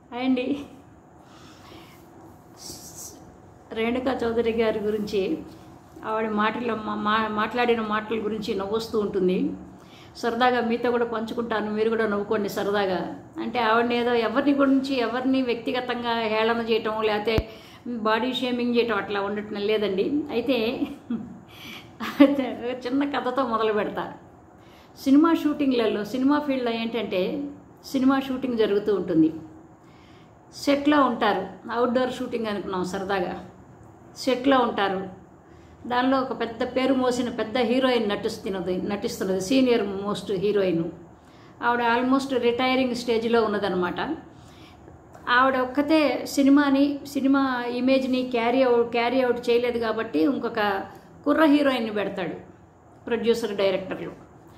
hi అండి రేణుకా చౌదరి గారి గురించి ఆవిడ మాటల మా- మా- మాట్లాడిన మాటల గురించి నవ్వొస్తూ ఉంటుంది సరదాగా మీతో కూడా పంచుకుంటాను మీరు కూడా నవ్వుకోండి సరదాగా అంటే ఆవిడని ఏదో ఎవరిని గురించి ఎవరిని వ్యక్తిగతంగా హేళన చేయటం లేకపోతే బాడీ షేమింగ్ చేయటం అట్లా ఉండటం లేదండి అయితే చిన్న కథతో మొదలు పెడతా సినిమా షూటింగ్లలో సినిమా ఫీల్డ్లో ఏంటంటే సినిమా షూటింగ్ జరుగుతూ ఉంటుంది సెట్లో ఉంటారు అవుట్డోర్ షూటింగ్ అనుకున్నాం సరదాగా సెట్లో ఉంటారు దానిలో ఒక పెద్ద పేరు మోసిన పెద్ద హీరోయిన్ నటిస్తున్నది నటిస్తున్నది సీనియర్ మోస్ట్ హీరోయిన్ ఆవిడ ఆల్మోస్ట్ రిటైరింగ్ స్టేజ్లో ఉన్నదనమాట ఆవిడ ఒక్కతే సినిమాని సినిమా ఇమేజ్ని క్యారీ అవుట్ క్యారీ అవుట్ చేయలేదు కాబట్టి ఇంకొక కుర్ర హీరోయిన్ని పెడతాడు ప్రొడ్యూసర్ డైరెక్టర్లు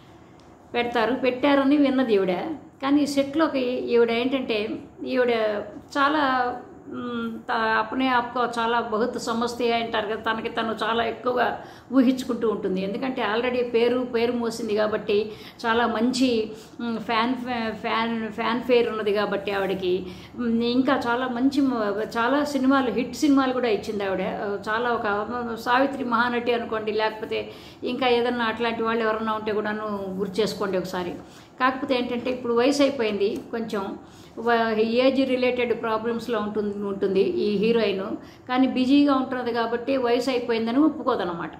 పెడతారు పెట్టారని విన్నది ఈవిడ కానీ సెట్లోకి ఈవిడ ఏంటంటే ఈవిడ చాలా మ్, త- అప్నే ఆప్కో చాలా బహుత్ సమస్య అంటారు కదా తనకి తను చాలా ఎక్కువగా ఊహించుకుంటూ ఉంటుంది ఎందుకంటే ఆల్రెడీ పేరు పేరు మోసింది కాబట్టి చాలా మంచి మ్, ఫ్యాన్ ఫే- ఫ్యాన్ ఫ్యాన్ ఫేర్ ఉన్నది కాబట్టి ఆవిడకి మ్, ఇంకా చాలా మంచి మ- చాలా సినిమాలు హిట్ సినిమాలు కూడా ఇచ్చింది ఆవిడ చాలా ఒక సావిత్రి మహానటి అనుకోండి లేకపోతే ఇంకా ఏదన్నా అట్లాంటి వాళ్ళు ఎవరన్నా ఉంటే కూడాను గుర్తు చేసుకోండి ఒకసారి కాకపోతే ఏంటంటే ఇప్పుడు వయసు అయిపోయింది కొంచెం వ- ఏజ్ రిలేటెడ్ ప్రాబ్లమ్స్లో ఉంటుంది ఉంటుంది ఈ హీరోయిన్ కానీ బిజీగా ఉంటుంది కాబట్టి వయసు అయిపోయిందని ఒప్పుకోదన్నమాట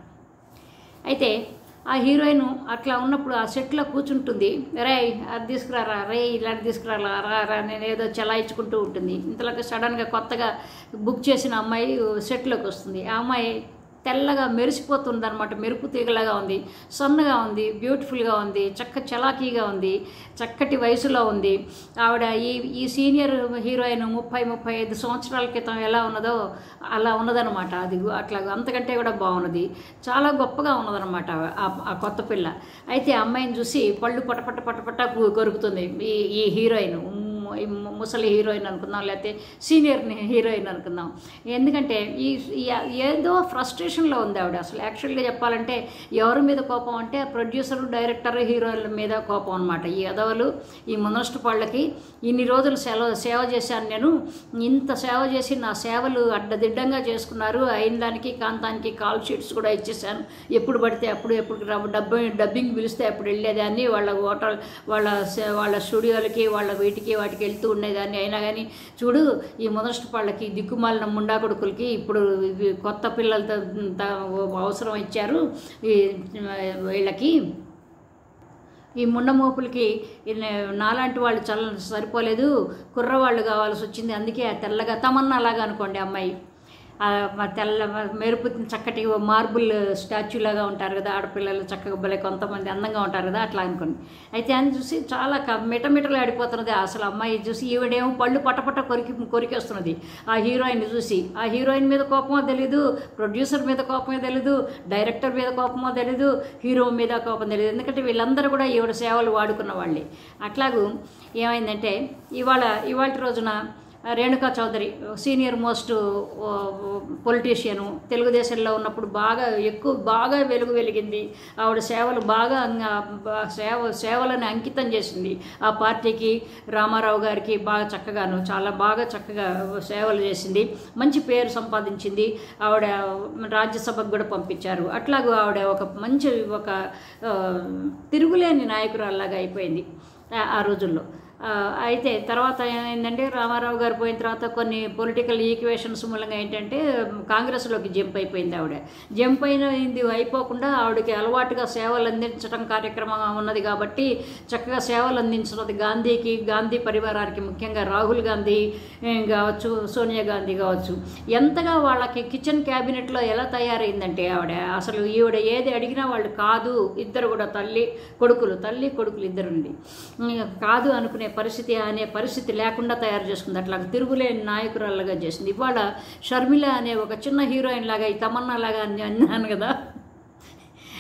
అయితే ఆ హీరోయిన్ అట్లా ఉన్నప్పుడు ఆ సెట్లో కూర్చుంటుంది రే అది తీసుకురారా రే ఇలాంటి తీసుకురారా రా రా నేను ఏదో చలాయించుకుంటూ ఉంటుంది ఇంతలోకి సడన్గా కొత్తగా బుక్ చేసిన అమ్మాయి సెట్లోకి వస్తుంది ఆ అమ్మాయి తెల్లగా మెరిసిపోతుంది అనమాట మెరుపు తీగలాగా ఉంది సన్నగా ఉంది బ్యూటిఫుల్గా ఉంది చక్క చలాకీగా ఉంది చక్కటి వయసులో ఉంది ఆవిడ ఈ ఈ సీనియర్ హీరోయిన్ ముప్పై ముప్పై ఐదు సంవత్సరాల క్రితం ఎలా ఉన్నదో అలా ఉన్నదనమాట అది అట్లా అంతకంటే కూడా బాగున్నది చాలా గొప్పగా ఉన్నదనమాట ఆ- ఆ కొత్త పిల్ల అయితే ఆ అమ్మాయిని చూసి పళ్ళు పటపట పటపట కు- కొరుకుతుంది ఈ ఈ హీరోయిన్ ము- ఈ ము- ముసలి హీరోయిన్ అనుకుందాం లేకపోతే సీనియర్ హీరోయిన్ అనుకుందాం ఎందుకంటే ఈ ఈ- ఏదో ఫ్రస్ట్రేషన్లో ఉంది ఆవిడ అసలు యాక్చువల్గా చెప్పాలంటే ఎవరి మీద కోపం అంటే ప్రొడ్యూసర్ డైరెక్టర్ హీరోయిన్ల మీద కోపం అనమాట ఈ ఎదవలు ఈ మునస్ట్ పళ్ళకి ఇన్ని రోజులు సెలవు సేవ చేశాను నేను ఇంత సేవ చేసి నా సేవలు అడ్డదిడ్డంగా చేసుకున్నారు అయిన దానికి కాంతానికి కాల్ షీట్స్ కూడా ఇచ్చేసాను ఎప్పుడు పడితే అప్పుడు ఎప్పుడు రవ్వ- డబ్బింగ్ డబ్బింగ్ పిలిస్తే అప్పుడు వెళ్ళేదాన్ని వాళ్ళ హోటల్ వాళ్ళ సే- వాళ్ళ స్టూడియోలకి వాళ్ళ వీటికి వాటికి వెళ్తూ ఉండేదాన్ని అయినా కానీ చూడు ఈ మొదటి వాళ్ళకి దిక్కుమాలిన ముండా కొడుకులకి ఇప్పుడు ఇవి కొత్త పిల్లలతో త- అవసరం ఇచ్చారు ఈ వీళ్ళకి ఈ ముండమోపులకి ఇన్ని- నాలాంటి వాళ్ళు చల్ల సరిపోలేదు కుర్రవాళ్ళు కావాల్సి వచ్చింది అందుకే ఆ తెల్లగా తమన్నా లాగా అనుకోండి అమ్మాయి ఆ మ- తెల్ల మ- మెరుపు చక్కటి మార్బుల్ స్టాచ్యూ లాగా ఉంటారు కదా ఆడపిల్లలు చక్కగా భలే కొంతమంది అందంగా ఉంటారు కదా అట్లా అనుకోండి అయితే అని చూసి చాలా క- మిటమిటలు ఆడిపోతున్నది అసలు అమ్మాయి చూసి ఈవిడేమో పళ్ళు పటపట కొరికి కొరికేస్తున్నది ఆ హీరోయిన్ చూసి ఆ హీరోయిన్ మీద కోపమో తెలీదు ప్రొడ్యూసర్ మీద కోపమో తెలీదు డైరెక్టర్ మీద కోపమో తెలీదు హీరో మీద కోపం తెలియదు ఎందుకంటే వీళ్ళందరూ కూడా ఈవిడ సేవలు వాడుకున్న వాళ్ళే అట్లాగూ ఏమైందంటే ఇవాళ ఇవాళ రోజున Renuka Chowdhury senior most politician తెలుగుదేశంలో ఉన్నప్పుడు బాగా ఎక్కువ బాగా వెలుగు వెలిగింది ఆవిడ సేవలు బాగా అంగ- బా- సేవ సేవలను అంకితం చేసింది ఆ పార్టీకి రామారావు గారికి బాగా చక్కగాను చాలా బాగా చక్కగా సేవలు చేసింది మంచి పేరు సంపాదించింది ఆవిడ రాజ్యసభకు కూడా పంపించారు అట్లాగూ ఆవిడ ఒక మంచి ఒక ఆ, తిరుగులేని నాయకురాల్లాగా అయిపోయింది ఆ- ఆ రోజుల్లో ఆ, అయితే తర్వాత ఏమైందంటే రామారావు గారు పోయిన తర్వాత కొన్ని పొలిటికల్ ఈక్వేషన్స్ మూలంగా ఏంటంటే కాంగ్రెస్లోకి జంప్ అయిపోయింది ఆవిడ జంప్ అయినది అయిపోకుండా ఆవిడకి అలవాటుగా సేవలు అందించడం కార్యక్రమం ఉన్నది కాబట్టి చక్కగా సేవలు అందించినది గాంధీకి గాంధీ పరివారానికి ముఖ్యంగా రాహుల్ గాంధీ ఏ, కావచ్చు సోనియా గాంధీ కావచ్చు ఎంతగా వాళ్ళకి కిచెన్ క్యాబినెట్లో ఎలా తయారైందంటే ఆవిడ అసలు ఈవిడ ఏది అడిగినా వాళ్ళు కాదు ఇద్దరు కూడా తల్లి కొడుకులు తల్లి కొడుకులు ఇద్దరుండి ఉమ్, కాదు అనుకునే పరిస్థితి అనే పరిస్థితి లేకుండా తయారు చేసుకుంది అట్లా తిరుగులేని నాయకురాలుగా చేసింది ఇవాళ షర్మిల అనే ఒక చిన్న హీరోయిన్ లాగా ఈ తమన్నా లాగా అని అన్నాను కదా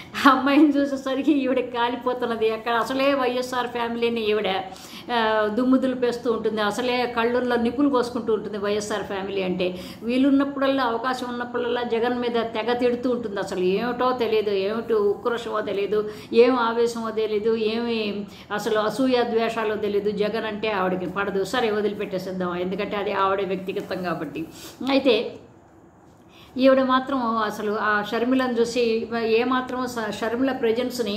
ఆ అమ్మాయిని చూసేసరికి ఈవిడ కాలిపోతున్నది అక్కడ అసలే వైఎస్ఆర్ ఫ్యామిలీని ఈవిడ ఆ, దుమ్ము దులిపేస్తూ ఉంటుంది అసలే కళ్ళల్లో నిప్పులు పోసుకుంటూ ఉంటుంది వైఎస్ఆర్ ఫ్యామిలీ అంటే వీలున్నప్పుడల్లా అవకాశం ఉన్నప్పుడల్లా జగన్ మీద తెగ తిడుతూ ఉంటుంది అసలు ఏమిటో తెలియదు ఏమిటి ఉక్రోషమో తెలియదు ఏం ఆవేశమో తెలియదు ఏమి అసలు అసూయ ద్వేషాలు తెలియదు జగన్ అంటే ఆవిడకి పడదు సరే వదిలిపెట్టేసేద్దాం ఎందుకంటే అది ఆవిడ వ్యక్తిగతం కాబట్టి అయితే ఈవిడ మాత్రం అసలు ఆ షర్మిలను చూసి ఏమాత్రం స- షర్మిల ప్రజెన్స్ని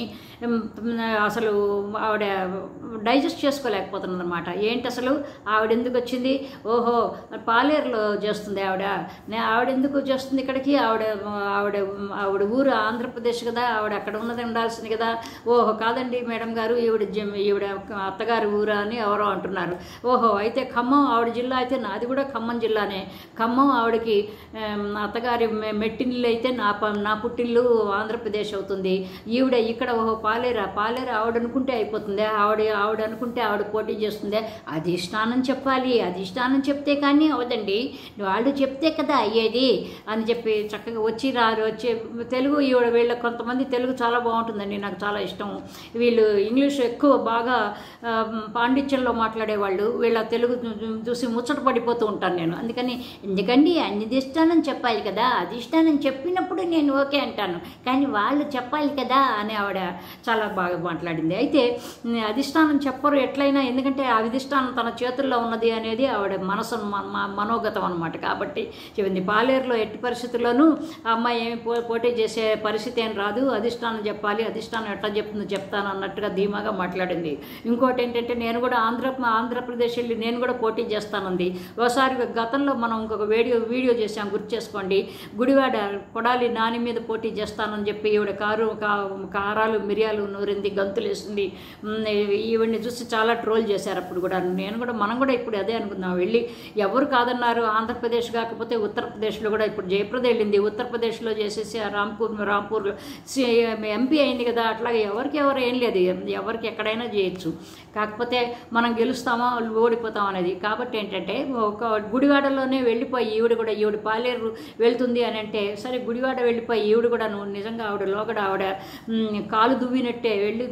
అసలు ఆవిడ డైజెస్ట్ చేసుకోలేకపోతున్నది అనమాట ఏంటి అసలు ఆవిడ ఎందుకు వచ్చింది ఓహో పాలేరులో చేస్తుంది ఆవిడ నే- ఆవిడ ఎందుకు చేస్తుంది ఇక్కడికి ఆవిడ ఆవిడ ఆవిడ ఊరు ఆంధ్రప్రదేశ్ కదా ఆవిడ అక్కడ ఉన్నది ఉండాల్సింది కదా ఓహో కాదండి మేడం గారు ఈవిడ జం- ఈవిడ అత్తగారి ఊరా అని ఎవరో అంటున్నారు ఓహో అయితే ఖమ్మం ఆవిడ జిల్లా అయితే నాది కూడా ఖమ్మం జిల్లానే ఖమ్మం ఆవిడకి ఆమ్, అత్తగారి మె- మెట్టినిల్లు అయితే నా ప- నా పుట్టిల్లు ఆంధ్రప్రదేశ్ అవుతుంది ఈవిడ ఇక్కడ ఓహో పాలేరా పాలేరా ఆవిడ అనుకుంటే అయిపోతుంది ఆవిడ ఆవిడ అనుకుంటే ఆవిడ పోటీ చేస్తుంది అధిష్టానం చెప్పాలి అధిష్టానం చెప్తే కానీ అవదండి వాళ్ళు చెప్తే కదా అయ్యేది అని చెప్పి చక్కగా వచ్చి రారు వచ్చి తెలుగు ఈవిడ వీళ్ళ కొంతమంది తెలుగు చాలా బాగుంటుందండి నాకు చాలా ఇష్టం వీళ్ళు ఇంగ్లీష్ ఎక్కువ బాగా ఆ, పాండిత్యంలో మాట్లాడేవాళ్ళు వీళ్ళ తెలుగు చూ- చూసి ముచ్చట పడిపోతూ ఉంటాను నేను అందుకని ఎందుకండి అన్ని అధిష్టానం చెప్పాలి కదా అధిష్టానం చెప్పినప్పుడు నేను ఓకే అంటాను కానీ వాళ్ళు చెప్పాలి కదా అని ఆవిడ చాలా బాగా మాట్లాడింది అయితే ఉమ్, అధిష్టానం చెప్పరు ఎట్లయినా ఎందుకంటే ఆ అధిష్టానం తన చేతుల్లో ఉన్నది అనేది ఆవిడ మనసు మ- మ- మనోగతం అనమాట కాబట్టి చెప్పింది పాలేరులో ఎట్టి పరిస్థితుల్లోనూ ఆ అమ్మాయి ఏమి పో పోటీ చేసే పరిస్థితి ఏం రాదు అధిష్టానం చెప్పాలి అధిష్టానం ఎట్లా చెప్తుందో చెప్తాను అన్నట్టుగా ధీమాగా మాట్లాడింది ఇంకోటి ఏంటంటే నేను కూడా ఆంధ్ర ఆంధ్రప్రదేశ్ వెళ్ళి నేను కూడా పోటీ చేస్తానంది ఒకసారి గతంలో మనం ఇంకొక వీడియో వీడియో చేసాం గుర్తు చేసుకోండి గుడివాడ కొడాలి నాని మీద పోటీ చేస్తానని చెప్పి ఈవిడ కారు కా- కారాలు మిరియాలు నూరింది గంతులు వేసింది ఉమ్, ఈవిడ్ని చూసి చాలా ట్రోల్ చేశారు అప్పుడు కూడా నేను కూడా మనం కూడా ఇప్పుడు అదే అనుకుందాం వెళ్ళి ఎవరు కాదన్నారు ఆంధ్రప్రదేశ్ కాకపోతే ఉత్తరప్రదేశ్లో కూడా ఇప్పుడు జయప్రద వెళ్ళింది ఉత్తరప్రదేశ్లో చేసేసి ఆ రాంపూర్ రాంపూర్ ఎంపీ అయింది కదా అట్లాగే ఎవరికి ఎవరు ఏం లేదు ఎవరికి ఎక్కడైనా చేయొచ్చు కాకపోతే మనం గెలుస్తామా ఓడిపోతాం అనేది కాబట్టి ఏంటంటే ఒక గుడివాడలోనే వెళ్ళిపోయి ఈవిడ కూడా ఈవిడ పాలేరు వెళ్తుంది అని అంటే సరే గుడివాడ వెళ్ళిపోయి ఈవిడ కూడా నువ్వు నిజంగా ఆవిడ లోగడ ఆవిడ మ్, కాలు దువ్వినట్టే వెళ్ళి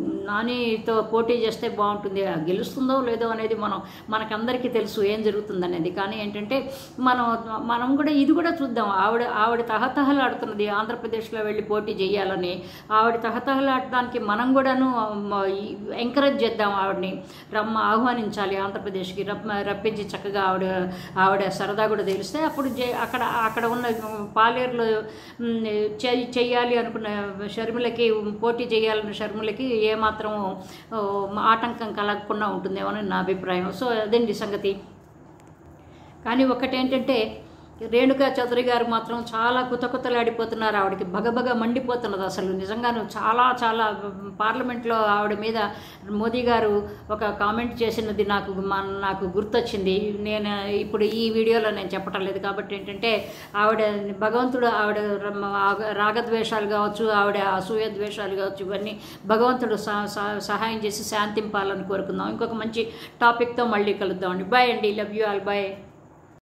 నానితో పోటీ చేస్తే బాగుంటుంది ఆ గెలుస్తుందో లేదో అనేది మనం మనకందరికీ తెలుసు ఏం జరుగుతుంది అనేది కానీ ఏంటంటే మనం మనం కూడా ఇది కూడా చూద్దాం ఆవిడ ఆవిడ తహతహలాడుతున్నది ఆంధ్రప్రదేశ్లో వెళ్ళి పోటీ చేయాలని ఆవిడ తహతహలాడటానికి మనం కూడాను ఎంకరేజ్ చేద్దాం ఆవిడని రమ్మ ఆహ్వానించాలి ఆంధ్రప్రదేశ్కి రప్ రప్పించి చక్కగా ఆవిడ ఆవిడ సరదా కూడా తెలిస్తే అప్పుడు జే- అక్కడ అక్కడ ఉన్న పాలేరులో మ్, చెయ్- చెయ్యాలి అనుకున్న షర్మిలకి పోటీ చేయాలన్న షర్మిలకి ఏమాత్రం ఓ, ఆటంకం కలగకుండా ఉంటుందేమో అని నా అభిప్రాయం సో అదండి సంగతి కానీ ఒకటేంటంటే రేణుకా చౌదరి గారు మాత్రం చాలా కుతకుతలాడిపోతున్నారు ఆవిడకి బగబగ మండిపోతున్నది అసలు నిజంగాను చాలా చాలా పార్లమెంట్లో ఆవిడ మీద మోదీ గారు ఒక కామెంట్ చేసినది నాకు మన నాకు గుర్తొచ్చింది నేను ఇప్పుడు ఈ వీడియోలో నేను చెప్పటం లేదు కాబట్టి ఏంటంటే ఆవిడ భగవంతుడు ఆవిడ రమ- ఆగ- రాగద్వేషాలు కావచ్చు ఆవిడ అసూయ ద్వేషాలు కావచ్చు ఇవన్నీ భగవంతుడు సహ- సహ- సహాయం చేసి శాంతింపాలని కోరుకుందాం ఇంకొక మంచి టాపిక్తో మళ్ళీ కలుద్దామండి బాయ్ అండి లవ్ యూ ఆల్ బాయ్